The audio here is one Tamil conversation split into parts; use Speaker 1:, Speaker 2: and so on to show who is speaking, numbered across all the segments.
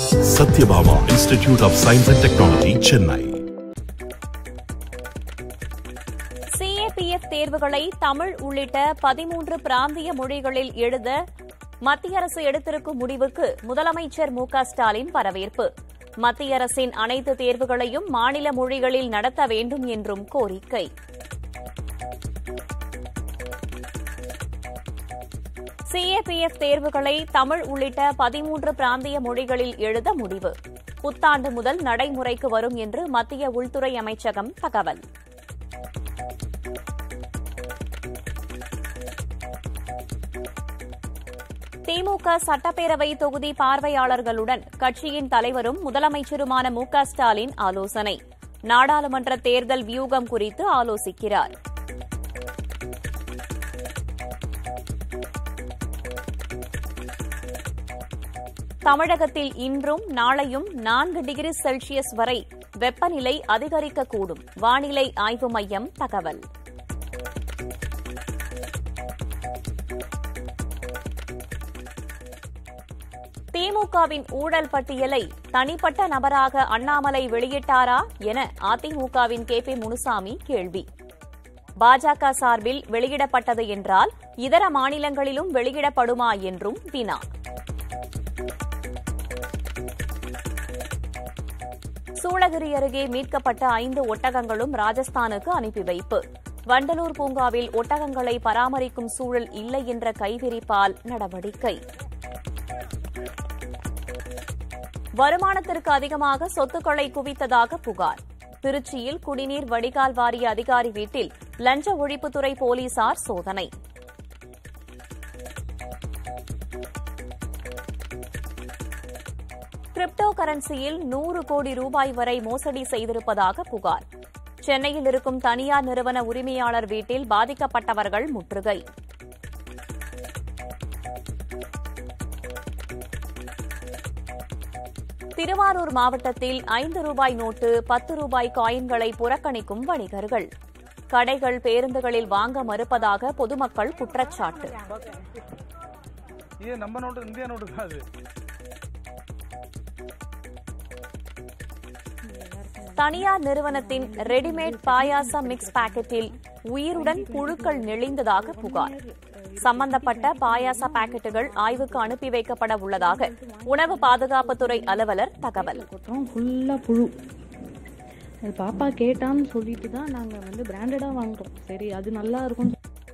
Speaker 1: Satyabhama Institute of Science and Technology Chennai
Speaker 2: CAPF தேர்வுகளை தமிழ் உள்ளிட்ட பதிமூன்று பிராந்திய மொழிகளில் எழுத மத்திய அரசு எடுத்திருக்கும் முடிவுக்கு முதலமைச்சர் மு க ஸ்டாலின் வரவேற்பு மத்திய அரசின் அனைத்து தேர்வுகளையும் மாநில மொழிகளில் நடத்த வேண்டும் என்றும் கோரிக்கை சிஏபிஎஃப் தேர்வுகளை தமிழ் உள்ளிட்ட பதிமூன்று பிராந்திய மொழிகளில் எழுத முடிவு புத்தாண்டு முதல் நடைமுறைக்கு வரும் என்று மத்திய உள்துறை அமைச்சகம் தகவல் திமுக சட்டப்பேரவை தொகுதி பார்வையாளர்களுடன் கட்சியின் தலைவரும் முதலமைச்சருமான மு க ஸ்டாலின் ஆலோசனை நாடாளுமன்ற தேர்தல் வியூகம் குறித்து ஆலோசிக்கிறார் தமிழகத்தில் இன்றும் நாளையும் நான்கு டிகிரி செல்சியஸ் வரை வெப்பநிலை அதிகரிக்கக்கூடும் வானிலை ஆய்வு மையம் தகவல் திமுகவின் ஊழல் பட்டியலை தனிப்பட்ட நபராக அண்ணாமலை வெளியிட்டாரா என அதிமுகவின் கே பி முனுசாமி கேள்வி பாஜக சார்பில் வெளியிடப்பட்டது என்றால் இதர மாநிலங்களிலும் வெளியிடப்படுமா என்றும் வினா சூளகிரி அருகே மீட்கப்பட்ட ஐந்து ஒட்டகங்களும் ராஜஸ்தானுக்கு அனுப்பி வைப்பு வண்டலூர் பூங்காவில் ஒட்டகங்களை பராமரிக்கும் சூழல் இல்லை என்ற கைவிரிப்பால் நடவடிக்கை வருமானத்திற்கு அதிகமாக சொத்துக்களை குவித்ததாக புகார் திருச்சியில் குடிநீர் வடிகால் வாரிய அதிகாரி வீட்டில் லஞ்ச ஒழிப்புத்துறை போலீசார் சோதனை கிரிப்டோ கரன்சியில் நூறு கோடி ரூபாய் வரை மோசடி செய்திருப்பதாக புகார் சென்னையில் இருக்கும் தனியார் நிறுவன உரிமையாளர் வீட்டில் பாதிக்கப்பட்டவர்கள் முற்றுகை திருவாரூர் மாவட்டத்தில் ஐந்து ரூபாய் நோட்டு பத்து ரூபாய் காயின்களை புறக்கணிக்கும் வணிகர்கள் கடைகள் பேருந்துகளில் வாங்க மறுப்பதாக பொதுமக்கள் குற்றச்சாட்டு
Speaker 3: ये नंबर नोट इंडिया नोट का அது
Speaker 2: தனியார் நிறுவனத்தின் ரெடிமேட் பாயாச மிக்ஸ் பாக்கெட்டில் உயிருடன் புழுக்கள் நெளிந்ததாக புகார் சம்பந்தப்பட்ட பாயாச பாக்கெட்டுகள் ஆய்வுக்கு அனுப்பி வைக்கப்பட உள்ளதாக உணவு பாதுகாப்புத்துறை அலுவலர் தகவல்
Speaker 4: கொட்டுறோம் ஃபுல்லாக புழு அது பாப்பா கேட்டான்னு சொல்லிட்டு தான் நாங்கள் வந்து பிராண்டடாக வாங்குறோம் சரி அது நல்லா இருக்கும்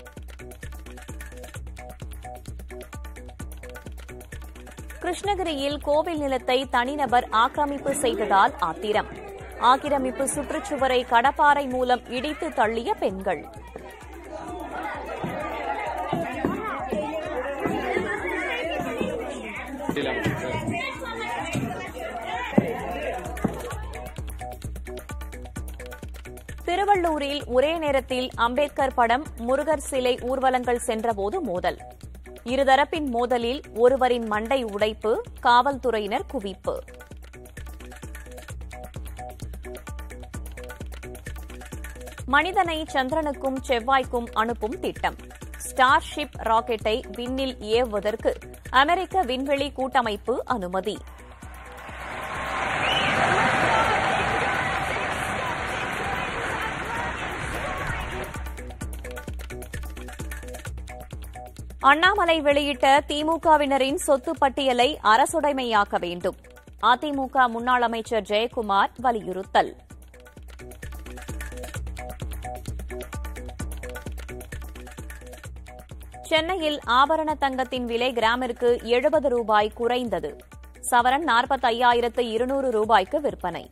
Speaker 2: கிருஷ்ணகிரியில் கோவில் நிலத்தை தனிநபர் ஆக்கிரமிப்பு செய்ததால் ஆத்திரம் ஆக்கிரமிப்பு சுற்றுச்சுவரை கடப்பாறை மூலம் இடித்து தள்ளிய பெண்கள் திருவள்ளூரில் ஒரே நேரத்தில் அம்பேத்கர் படம் முருகர் சிலை ஊர்வலங்கள் சென்றபோது மோதல் இருதரப்பின் மோதலில் ஒருவரின் மண்டை உடைப்பு காவல்துறையினர் குவிப்பு மனிதனை சந்திரனுக்கும் செவ்வாய்க்கும் அனுப்பும் திட்டம் ஸ்டார்ஷிப் ராக்கெட்டை விண்ணில் ஏவுவதற்கு அமெரிக்க விண்வெளி கூட்டமைப்பு அனுமதி அண்ணாமலை வெளியிட்ட திமுகவினரின் சொத்து பட்டியலை அரசுடைமையாக்க வேண்டும் அதிமுக முன்னாள் அமைச்சர் ஜெயக்குமார் வலியுறுத்தல் சென்னையில் ஆபரண தங்கத்தின் விலை கிராமிற்கு எழுபது ரூபாய் குறைந்தது சவரன் நாற்பத்தையாயிரத்து இருநூறு ரூபாய்க்கு விற்பனை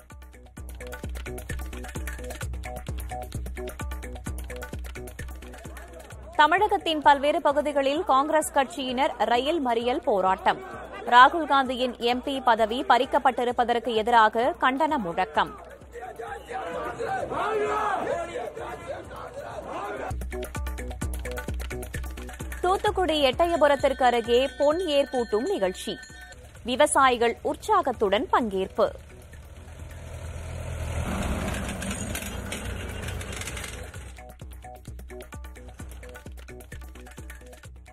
Speaker 2: தமிழகத்தின் பல்வேறு பகுதிகளில் காங்கிரஸ் கட்சியினர் ரயில் மறியல் போராட்டம் ராகுல் காந்தியின் எம்பி பதவி பறிக்கப்பட்டிருப்பதற்கு எதிராக கண்டன முழக்கம் தூத்துக்குடி எட்டயபுரத்திற்கு அருகே பொன் ஏர் பூட்டும் நிகழ்ச்சி விவசாயிகள் உற்சாகத்துடன் பங்கேற்பு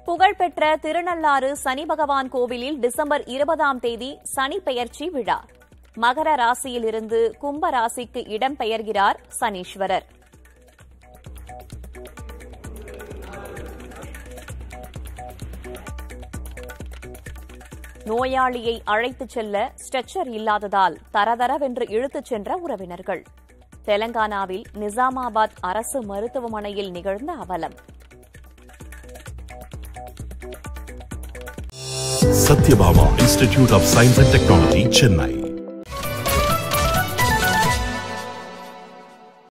Speaker 2: புகழ்பெற்ற திருநள்ளாறு சனி பகவான் கோவிலில் டிசம்பர் இருபதாம் தேதி சனி பெயர்ச்சி விழா மகர ராசியிலிருந்து கும்ப ராசிக்கு இடம்பெயர்கிறார் சனீஸ்வரர் நோயாளியை அழைத்துச் செல்ல ஸ்ட்ரெச்சர் இல்லாததால் தரதரவென்று இழுத்துச் சென்ற உறவினர்கள் தெலங்கானாவில் நிசாமாபாத் அரசு மருத்துவமனையில் நிகழ்ந்த அவலம்
Speaker 1: Satyabama Institute of Science and Technology, Chennai.